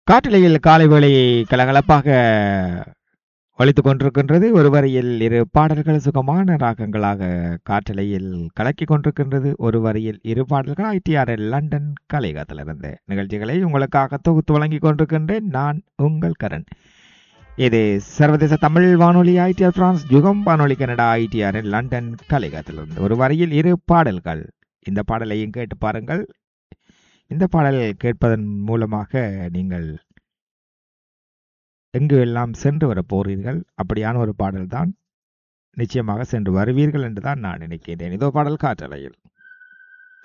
காற்றலையில் காலை வேளையை கலகலப்பாக ஒலித்துக் கொண்டிருக்கின்றது ஒரு வரியில் இரு பாடல்கள் சுகமான ராகங்களாக காற்றலையில் கலக்கிக் கொண்டிருக்கின்றது ஒரு வரியில் இரு பாடல்கள் ஐடிஆர்எல் லண்டன் கலைகத்திலிருந்து நிகழ்ச்சிகளை உங்களுக்காக தொகுத்து வழங்கிக் கொண்டிருக்கின்றேன் நான் உங்கள் கரண் இது சர்வதேச தமிழ் வானொலி ஐடிஆர் பிரான்ஸ் யுகம் வானொலி கனடா ஐடிஆர்எல் லண்டன் கலைகத்திலிருந்து ஒரு வரியில் இரு பாடல்கள் இந்த பாடலையும் கேட்டு பாருங்கள் இந்த பாடல் கேட்பதன் மூலமாக நீங்கள் எங்கு எல்லாம் சென்று வர போறீர்கள் அப்படியான ஒரு பாடல் தான் நிச்சயமாக சென்று வருவீர்கள் என்று தான் நான் நினைக்கிறேன் இதோ பாடல் காற்றலையில்